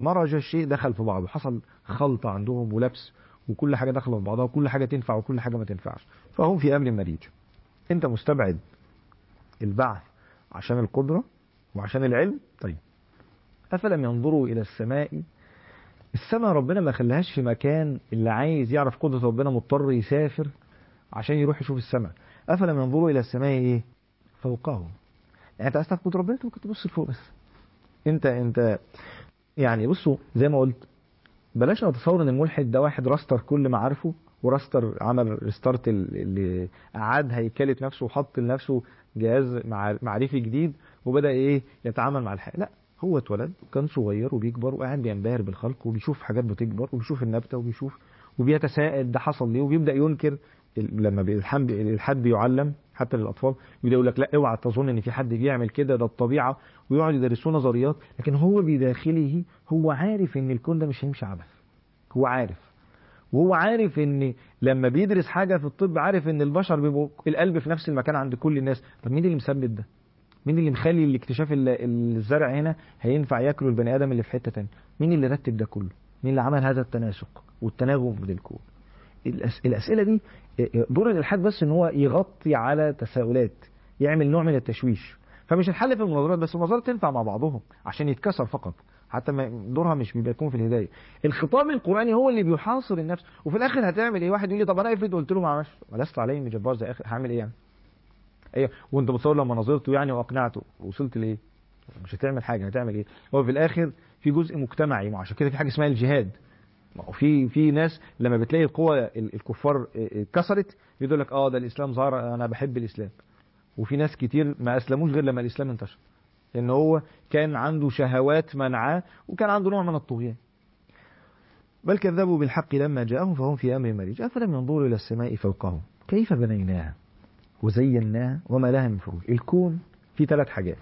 مرج الشيء دخل في بعضه حصل خلطة عندهم ولبس وكل حاجة داخله في بعضها وكل حاجة تنفع وكل حاجة ما تنفعش فهم في أمر مريج أنت مستبعد البعث عشان القدرة وعشان العلم طيب أفلم ينظروا إلى السماء السماء ربنا ما خلاهاش في مكان اللي عايز يعرف قدرة ربنا مضطر يسافر عشان يروح يشوف السماء أفلم ينظروا إلى السماء إيه فوقهم يعني أنت عايز تعرف قدرة ربنا ممكن تبص لفوق بس أنت أنت يعني بصوا زي ما قلت بلاش نتصور ان الملحد ده واحد راستر كل معارفه وراستر عمل ريستارت اللي اعاد هيكله نفسه وحط لنفسه جهاز مع- معرفي جديد وبدا ايه يتعامل مع الحياه لا هو اتولد وكان صغير وبيكبر وقاعد بينبهر بالخلق وبيشوف حاجات بتكبر وبيشوف النبته وبيشوف وبيتساءل ده حصل ليه وبيبدا ينكر ال- لما بي- الحد الحد بيعلم حتى للاطفال يبدا يقول لك لا اوعى تظن ان في حد بيعمل كده ده الطبيعه ويقعد يدرسوه نظريات لكن هو بداخله هو عارف ان الكون ده مش هيمشي عبث هو عارف وهو عارف ان لما بيدرس حاجه في الطب عارف ان البشر بيبقوا القلب في نفس المكان عند كل الناس طب مين اللي مثبت ده مين اللي مخلي الاكتشاف ال- الزرع هنا هينفع ياكله البني ادم اللي في حته تانية مين اللي رتب ده كله مين اللي عمل هذا التناسق والتناغم في الكون الأس... الاسئله دي دور الالحاد بس ان هو يغطي على تساؤلات يعمل نوع من التشويش فمش الحل في المناظرات بس المناظرات تنفع مع بعضهم عشان يتكسر فقط حتى ما دورها مش بيبقى يكون في الهدايه الخطاب القراني هو اللي بيحاصر النفس وفي الاخر هتعمل ايه واحد يقول لي طب انا افرض قلت له ما عملش ولست عليه من جبار زي اخر هعمل ايه يعني ايوه وانت بتصور لما نظرته يعني واقنعته وصلت لايه مش هتعمل حاجه هتعمل ايه هو في الاخر في جزء مجتمعي ما عشان كده في حاجه اسمها الجهاد ما هو في في ناس لما بتلاقي القوى ال- الكفار اتكسرت يقول لك اه ده الاسلام ظهر انا بحب الاسلام وفي ناس كتير ما اسلموش غير لما الاسلام انتشر لان هو كان عنده شهوات منعاه وكان عنده نوع من الطغيان بل كذبوا بالحق لما جاءهم فهم في امر مريج افلم ينظروا الى السماء فوقهم كيف بنيناها وزيناها وما لها من فروج الكون فيه ثلاث حاجات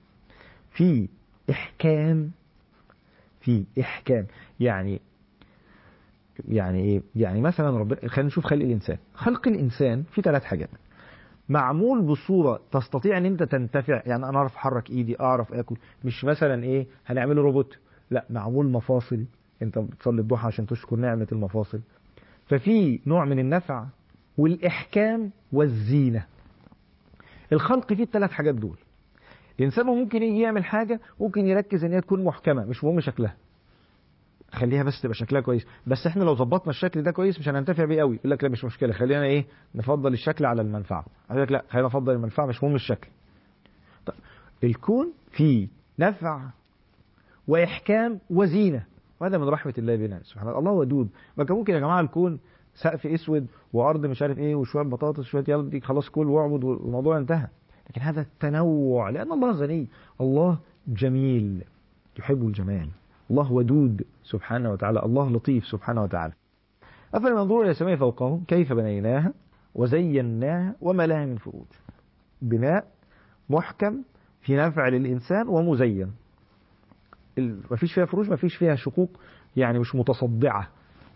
في احكام في احكام يعني يعني ايه يعني مثلا ربنا خلينا نشوف خلق الانسان خلق الانسان في ثلاث حاجات معمول بصوره تستطيع ان انت تنتفع يعني انا اعرف احرك ايدي اعرف اكل مش مثلا ايه هنعمله روبوت لا معمول مفاصل انت بتصلي الضحى عشان تشكر نعمه المفاصل ففي نوع من النفع والاحكام والزينه الخلق فيه الثلاث حاجات دول الانسان ممكن يجي يعمل حاجه ممكن يركز ان هي تكون محكمه مش مهم شكلها خليها بس تبقى شكلها كويس بس احنا لو ظبطنا الشكل ده كويس مش هننتفع بيه قوي يقول لك لا مش مشكله خلينا ايه نفضل الشكل على المنفعه يقول لك لا خلينا نفضل المنفعه مش مهم الشكل طيب الكون فيه نفع واحكام وزينه وهذا من رحمه الله بنا سبحان الله الله ودود ما كان ممكن يا جماعه الكون سقف اسود وارض مش عارف ايه وشويه بطاطس وشويه يلا دي خلاص كل واعبد والموضوع انتهى لكن هذا التنوع لان الله غني الله جميل يحب الجمال الله ودود سبحانه وتعالى الله لطيف سبحانه وتعالى أفلم ينظروا إلى السماء فوقهم كيف بنيناها وزيناها وما لها من فروج بناء محكم في نفع للإنسان ومزين ما فيش فيها فروج ما فيش فيها شقوق يعني مش متصدعة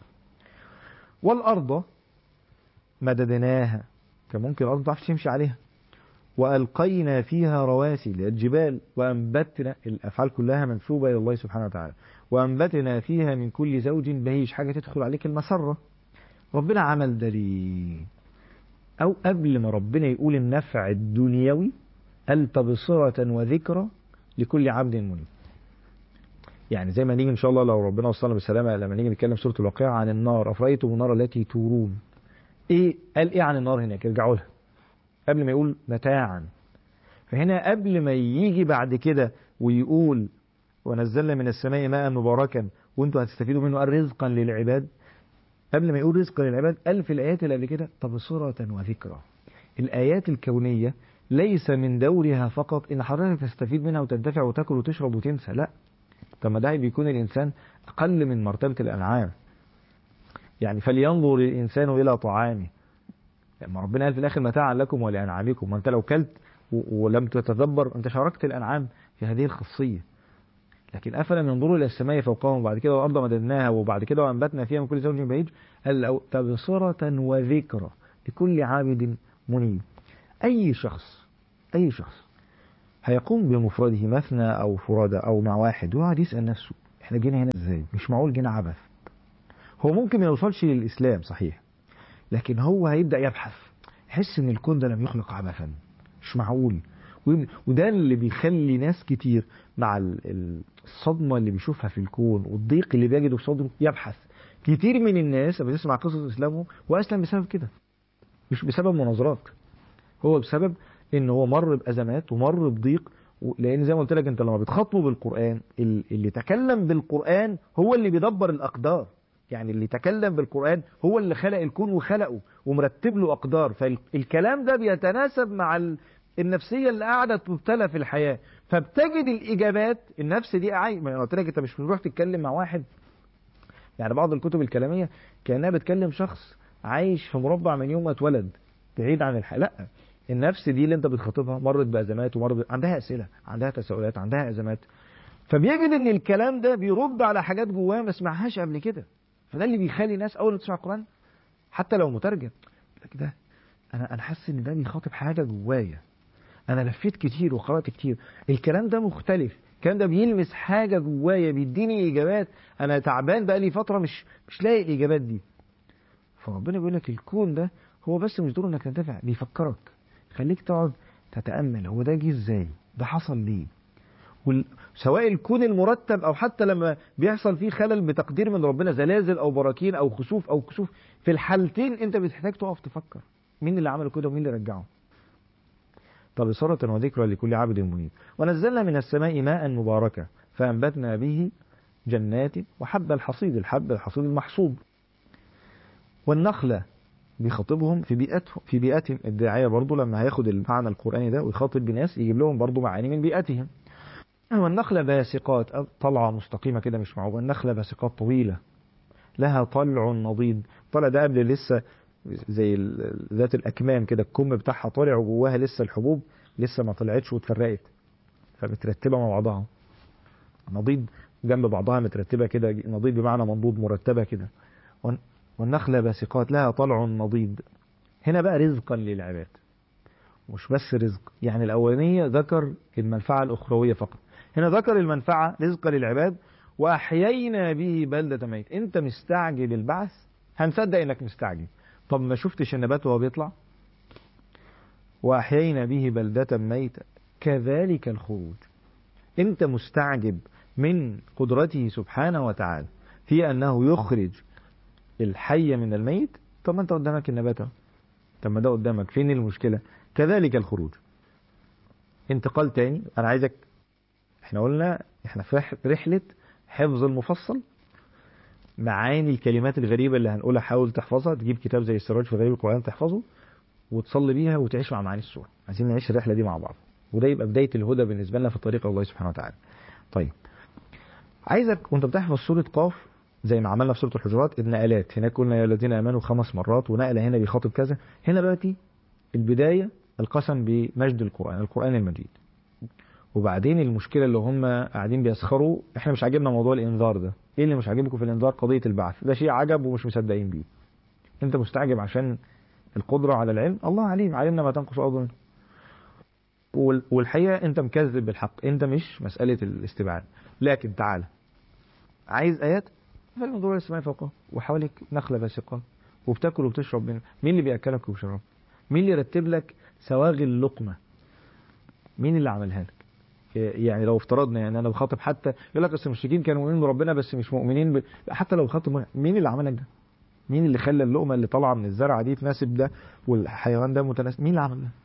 والأرض مددناها كان ممكن الأرض تعرف تمشي عليها وألقينا فيها رواسي للجبال وأنبتنا الأفعال كلها منسوبة إلى الله سبحانه وتعالى وأنبتنا فيها من كل زوج بهيج حاجة تدخل عليك المسرة ربنا عمل ده ليه أو قبل ما ربنا يقول النفع الدنيوي قال تبصرة وذكرى لكل عبد منيب يعني زي ما نيجي إن شاء الله لو ربنا وصلنا بالسلامة لما نيجي نتكلم سورة الواقعة عن النار أفرأيتم النار التي تورون إيه قال إيه عن النار هناك ارجعوا لها قبل ما يقول متاعا فهنا قبل ما يجي بعد كده ويقول ونزلنا من السماء ماء مباركا وانتوا هتستفيدوا منه قال رزقا للعباد قبل ما يقول رزقا للعباد قال في الآيات اللي قبل كده تبصرة وذكرى الآيات الكونية ليس من دورها فقط إن حضرتك تستفيد منها وتنتفع وتاكل وتشرب وتنسى لا طب ما ده بيكون الإنسان أقل من مرتبة الأنعام يعني فلينظر الإنسان إلى طعامه لما ربنا قال في الاخر متاعا لكم ولانعامكم ما انت لو كلت ولم تتدبر انت شاركت الانعام في هذه الخاصيه لكن افلم ينظروا الى السماء فوقهم وبعد كده والارض مددناها وبعد كده وانبتنا فيها من كل زوج بهيج قال تبصره وذكرى لكل عابد منيب اي شخص اي شخص هيقوم بمفرده مثنى او فرادى او مع واحد ويقعد يسال نفسه احنا جينا هنا ازاي مش معقول جينا عبث هو ممكن ما يوصلش للاسلام صحيح لكن هو هيبدا يبحث يحس ان الكون ده لم يخلق عبثا مش معقول ويم- وده اللي بيخلي ناس كتير مع ال- ال- الصدمه اللي بيشوفها في الكون والضيق اللي بيجده في صدره يبحث كتير من الناس لما بتسمع قصص اسلامهم واسلم بسبب كده مش بسبب مناظرات هو بسبب ان هو مر بازمات ومر بضيق و- لان زي ما قلت لك انت لما بتخاطبه بالقران ال- اللي تكلم بالقران هو اللي بيدبر الاقدار يعني اللي تكلم بالقران هو اللي خلق الكون وخلقه ومرتب له اقدار فالكلام ده بيتناسب مع ال- النفسيه اللي قاعده تبتلى في الحياه فبتجد الاجابات النفس دي عاي ما أنا قلت لك انت مش بتروح تتكلم مع واحد يعني بعض الكتب الكلاميه كانها بتكلم شخص عايش في مربع من يوم ما اتولد بعيد عن الحياه لا النفس دي اللي انت بتخاطبها مرت بازمات ومرت ب... عندها اسئله عندها تساؤلات عندها ازمات فبيجد ان الكلام ده بيرد على حاجات جواه ما سمعهاش قبل كده فده اللي بيخلي ناس اول ما تسمع القران حتى لو مترجم يقول لك ده انا انا حاسس ان ده بيخاطب حاجه جوايا انا لفيت كتير وقرات كتير الكلام ده مختلف الكلام ده بيلمس حاجه جوايا بيديني اجابات انا تعبان بقالي فتره مش مش لاقي الاجابات دي فربنا بيقول لك الكون ده هو بس مش دور انك تنتفع بيفكرك خليك تقعد تتامل هو ده جه ازاي ده حصل ليه وال... سواء الكون المرتب او حتى لما بيحصل فيه خلل بتقدير من ربنا زلازل او براكين او خسوف او كسوف في الحالتين انت بتحتاج تقف تفكر مين اللي عمل كده ومين اللي رجعه تبصرة وذكرى لكل عبد منيب ونزلنا من السماء ماء مباركا فأنبتنا به جنات وحب الحصيد الحب الحصيد المحصود والنخلة بيخاطبهم في بيئتهم في بيئتهم الداعية برضو لما هياخد المعنى القرآني ده ويخاطب بناس يجيب لهم برضو معاني من بيئتهم والنخلة باسقات طلعة مستقيمة كده مش معقولة النخلة باسقات طويلة لها طلع نضيد طلع ده قبل لسه زي ال- ذات الأكمام كده الكم بتاعها طالع وجواها لسه الحبوب لسه ما طلعتش واتفرقت فمترتبة مع بعضها نضيد جنب بعضها مترتبة كده نضيد بمعنى منضود مرتبة كده وال- والنخلة باسقات لها طلع نضيد هنا بقى رزقا للعباد مش بس رزق يعني الأولانية ذكر المنفعة الأخروية فقط هنا ذكر المنفعة رزقا للعباد وأحيينا به بلدة ميت أنت مستعجل البعث هنصدق إنك مستعجل طب ما شفتش النبات وهو بيطلع وأحيينا به بلدة ميتة كذلك الخروج أنت مستعجب من قدرته سبحانه وتعالى في أنه يخرج الحي من الميت طب ما أنت قدامك النبات أهو. طب ما ده قدامك فين المشكلة كذلك الخروج انتقال تاني أنا عايزك احنا قلنا احنا في رح- رحلة حفظ المفصل معاني الكلمات الغريبة اللي هنقولها حاول تحفظها تجيب كتاب زي السراج في غريب القرآن تحفظه وتصلي بيها وتعيش مع معاني السورة عايزين نعيش الرحلة دي مع بعض وده يبقى بداية الهدى بالنسبة لنا في طريق الله سبحانه وتعالى طيب عايزك وانت بتحفظ سورة قاف زي ما عملنا في سورة الحجرات النقلات هناك قلنا يا الذين امنوا خمس مرات ونقلة هنا بيخاطب كذا هنا دلوقتي البداية القسم بمجد القرآن القرآن المجيد وبعدين المشكلة اللي هم قاعدين بيسخروا احنا مش عاجبنا موضوع الانذار ده ايه اللي مش عاجبكم في الانذار قضية البعث ده شيء عجب ومش مصدقين بيه انت مستعجب عشان القدرة على العلم الله عليم علمنا ما تنقص الارض منه وال- والحقيقة انت مكذب بالحق انت مش مسألة الاستبعاد لكن تعالى عايز ايات فالموضوع السماء فوقه وحواليك نخلة باسقة وبتاكل وبتشرب منها مين اللي بياكلك وبيشرب مين اللي يرتب لك سواغي اللقمة مين اللي عملها لك يعني لو افترضنا يعني انا بخاطب حتى يقول لك اصل المشركين كانوا مؤمنين بربنا بس مش مؤمنين ب... حتى لو بخاطب مين اللي عمل لك ده؟ مين اللي خلى اللقمه اللي طالعه من الزرعه دي تناسب ده والحيوان ده متناسب مين اللي عمل ده؟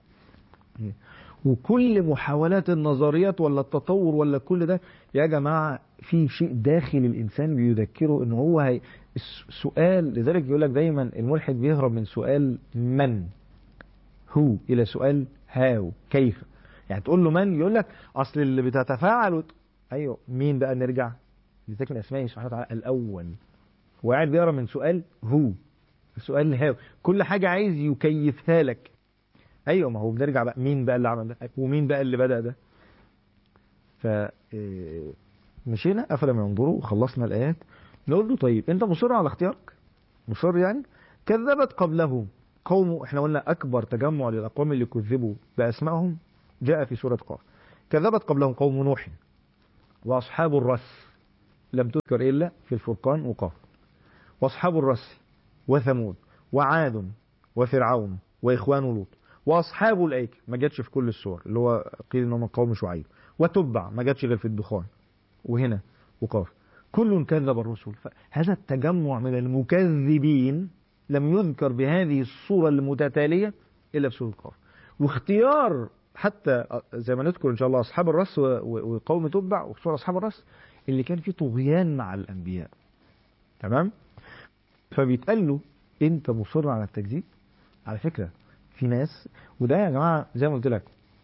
وكل محاولات النظريات ولا التطور ولا كل ده يا جماعه في شيء داخل الانسان بيذكره ان هو هي السؤال لذلك يقول لك دايما الملحد بيهرب من سؤال من هو الى سؤال هاو كيف يعني تقول له من يقول لك اصل اللي بتتفاعل وت... ايوه مين بقى نرجع لذلك من اسمائه سبحانه وتعالى الاول وقاعد بيقرا من سؤال هو سؤال هاو كل حاجه عايز يكيفها لك ايوه ما هو بنرجع بقى مين بقى اللي عمل ده ومين بقى اللي بدا ده ف إيه، مشينا افلم ينظروا وخلصنا الايات نقول له طيب انت مصر على اختيارك مصر يعني كذبت قبلهم قوم احنا قلنا اكبر تجمع للاقوام اللي كذبوا باسمائهم جاء في سوره قاف كذبت قبلهم قوم نوح واصحاب الرس لم تذكر إلا في الفرقان وقاف وأصحاب الرس وثمود وعاد وفرعون وإخوان لوط وأصحاب الأيكة ما جاتش في كل السور اللي هو قيل إنهم قوم شعيب وتبع ما جاتش غير في الدخان وهنا وقاف كل كذب الرسل هذا التجمع من المكذبين لم يذكر بهذه الصورة المتتالية إلا في سورة القاف واختيار حتى زي ما نذكر إن شاء الله أصحاب الرس وقوم تبع وخصوصا أصحاب الرس اللي كان فيه طغيان مع الأنبياء تمام فبيتقال له أنت مصر على التكذيب على فكرة في ناس وده يا جماعة زي ما قلت لك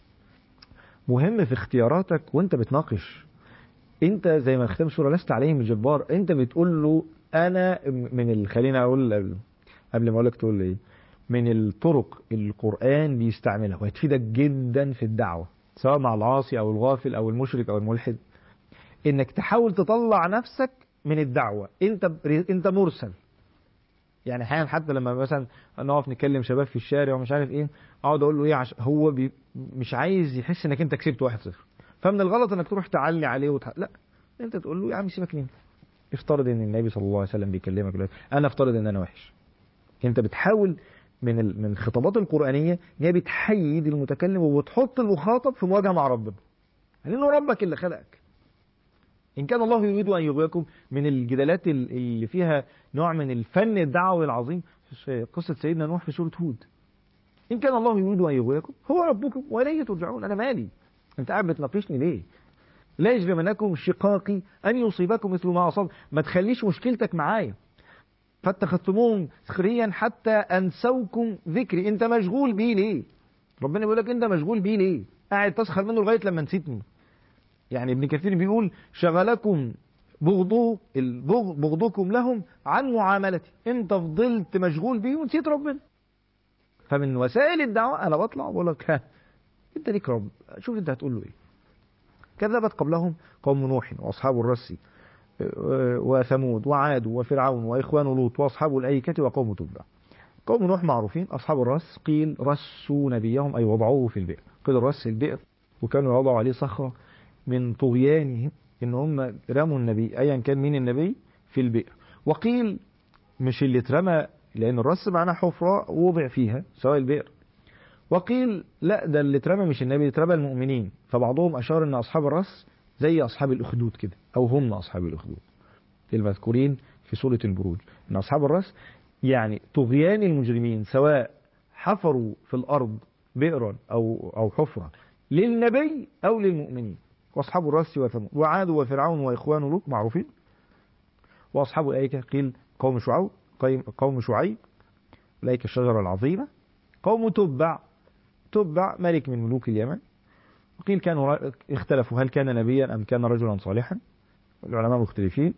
مهم في اختياراتك وانت بتناقش انت زي ما ختم سورة لست عليهم الجبار انت بتقول له انا من ال... خليني اقول قبل, قبل ما اقول لك تقول ايه من الطرق اللي القرآن بيستعملها وهتفيدك جدا في الدعوة سواء مع العاصي او الغافل او المشرك او الملحد انك تحاول تطلع نفسك من الدعوة انت انت مرسل يعني احيانا حتى لما مثلا نقف نكلم شباب في الشارع ومش عارف ايه اقعد اقول له ايه عش... هو بي... مش عايز يحس انك انت كسبت 1-0 فمن الغلط انك تروح تعلي عليه وتح... لا انت تقول له يا عم سيبك مني افترض ان النبي صلى الله عليه وسلم بيكلمك دلوقتي انا افترض ان انا وحش انت بتحاول من ال... من الخطابات القرانيه ان هي بتحيد المتكلم وبتحط المخاطب في مواجهه مع ربنا لانه ربك اللي خلقك إن كان الله يريد أن يغويكم من الجدالات اللي فيها نوع من الفن الدعوي العظيم في قصة سيدنا نوح في سورة هود إن كان الله يريد أن يغويكم هو ربكم وإليه ترجعون أنا مالي أنت قاعد بتناقشني ليه لا يجرمنكم شقاقي أن يصيبكم مثل ما أصاب ما تخليش مشكلتك معايا فاتخذتموهم سخريا حتى أنسوكم ذكري أنت مشغول بيه ليه ربنا بيقول لك أنت مشغول بيه ليه قاعد تسخر منه لغاية لما نسيتني يعني ابن كثير بيقول شغلكم بغضو بغضكم لهم عن معاملتي انت فضلت مشغول بيه ونسيت ربنا فمن وسائل الدعوة انا بطلع وبقول لك ها انت ليك رب شوف انت هتقول له ايه كذبت قبلهم قوم نوح واصحاب الرس وثمود وعاد وفرعون واخوان لوط واصحاب الايكه وقوم تبع قوم نوح معروفين اصحاب الرس قيل رسوا نبيهم اي وضعوه في البئر قيل رس البئر وكانوا يضعوا عليه صخره من طغيانهم ان هم رموا النبي ايا كان مين النبي في البئر وقيل مش اللي اترمى لان الرس معناه حفرة وضع فيها سواء البئر وقيل لا ده اللي اترمى مش النبي اترمى المؤمنين فبعضهم اشار ان اصحاب الرس زي اصحاب الاخدود كده او هم اصحاب الاخدود المذكورين في سورة البروج ان اصحاب الرس يعني طغيان المجرمين سواء حفروا في الارض بئرا او او حفرة للنبي او للمؤمنين واصحاب الرس وثمود وعاد وفرعون واخوان لوط معروفين واصحاب الايكه قيل قوم شعيب قوم شعيب الايكه الشجره العظيمه قوم تبع تبع ملك من ملوك اليمن وقيل كانوا اختلفوا هل كان نبيا ام كان رجلا صالحا العلماء مختلفين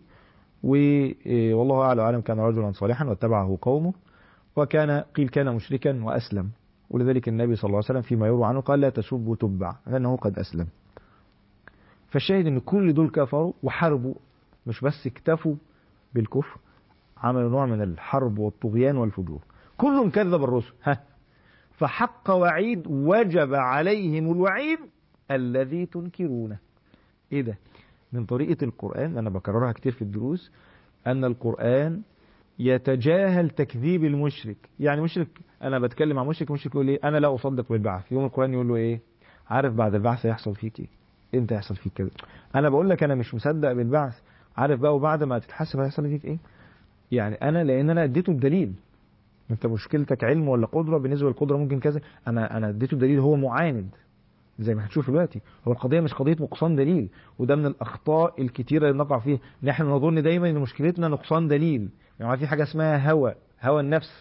والله اعلم اعلم كان رجلا صالحا واتبعه قومه وكان قيل كان مشركا واسلم ولذلك النبي صلى الله عليه وسلم فيما يروى عنه قال لا تسبوا تبع لانه قد اسلم فالشاهد ان كل دول كفروا وحاربوا مش بس اكتفوا بالكفر عملوا نوع من الحرب والطغيان والفجور كل كذب الرسل ها فحق وعيد وجب عليهم الوعيد الذي تنكرونه ايه ده من طريقة القرآن انا بكررها كتير في الدروس ان القرآن يتجاهل تكذيب المشرك يعني مشرك انا بتكلم مع مشرك مشرك يقول ايه انا لا اصدق بالبعث يوم القرآن يقول له ايه عارف بعد البعث هيحصل فيك ايه انت هيحصل فيك كده انا بقول لك انا مش مصدق بالبعث عارف بقى وبعد ما تتحاسب هيحصل فيك ايه يعني انا لان انا اديته الدليل انت مشكلتك علم ولا قدره بالنسبه للقدره ممكن كذا انا انا اديته الدليل هو معاند زي ما هتشوف دلوقتي هو القضيه مش قضيه نقصان دليل وده من الاخطاء الكتيره اللي نقع فيها ان احنا نظن دايما ان مشكلتنا نقصان دليل يعني في حاجه اسمها هوى هوى النفس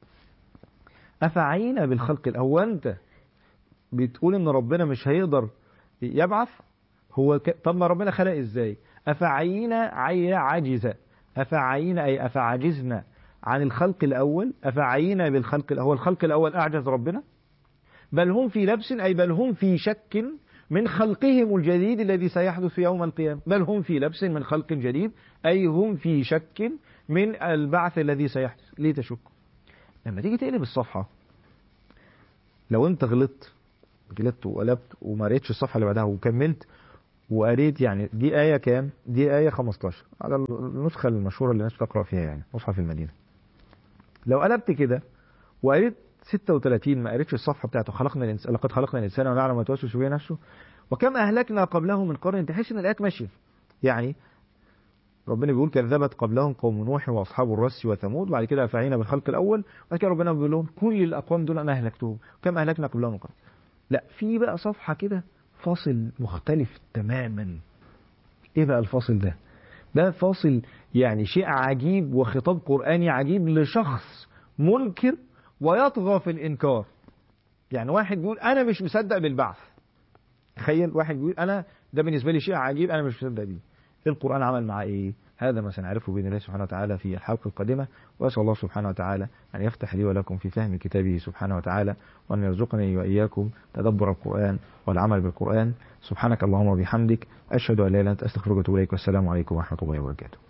افعينا بالخلق الاول انت بتقول ان ربنا مش هيقدر يبعث هو ك... طب ما ربنا خلق ازاي افعينا عي عاجزة افعينا اي افعجزنا عن الخلق الاول افعينا بالخلق الاول الخلق الاول اعجز ربنا بل هم في لبس اي بل هم في شك من خلقهم الجديد الذي سيحدث يوم القيامة بل هم في لبس من خلق جديد أي هم في شك من البعث الذي سيحدث ليه تشك لما تيجي تقلب الصفحة لو انت غلطت غلطت وقلبت وما قريتش الصفحه اللي بعدها وكملت وقريت يعني دي آية كام؟ دي آية 15 على النسخة المشهورة اللي الناس بتقرأ فيها يعني مصحف المدينة. لو قلبت كده وقريت 36 ما قريتش الصفحة بتاعته خلقنا الإنسان لقد خلقنا الإنسان ونعلم ما توسوس به نفسه وكم أهلكنا قبله من قرن تحس إن الآيات ماشية. يعني ربنا بيقول كذبت قبلهم قوم نوح واصحاب الرس وثمود وبعد كده افعينا بالخلق الاول وبعد كده ربنا بيقول لهم كل الاقوام دول انا اهلكتهم كم اهلكنا قبلهم من قرن لا في بقى صفحه كده فاصل مختلف تماما ايه بقى الفاصل ده ده فاصل يعني شيء عجيب وخطاب قراني عجيب لشخص منكر ويطغى في الانكار يعني واحد بيقول انا مش مصدق بالبعث تخيل واحد بيقول انا ده بالنسبه لي شيء عجيب انا مش مصدق بيه القرآن عمل معاه إيه هذا ما سنعرفه بإذن الله سبحانه وتعالى في الحلقة القادمة وأسأل الله سبحانه وتعالى أن يفتح لي ولكم في فهم كتابه سبحانه وتعالى وأن يرزقني وإياكم تدبر القرآن والعمل بالقرآن سبحانك اللهم وبحمدك أشهد أن لا إله إلا أنت أستغفرك وأتوب إليك والسلام عليكم ورحمة الله وبركاته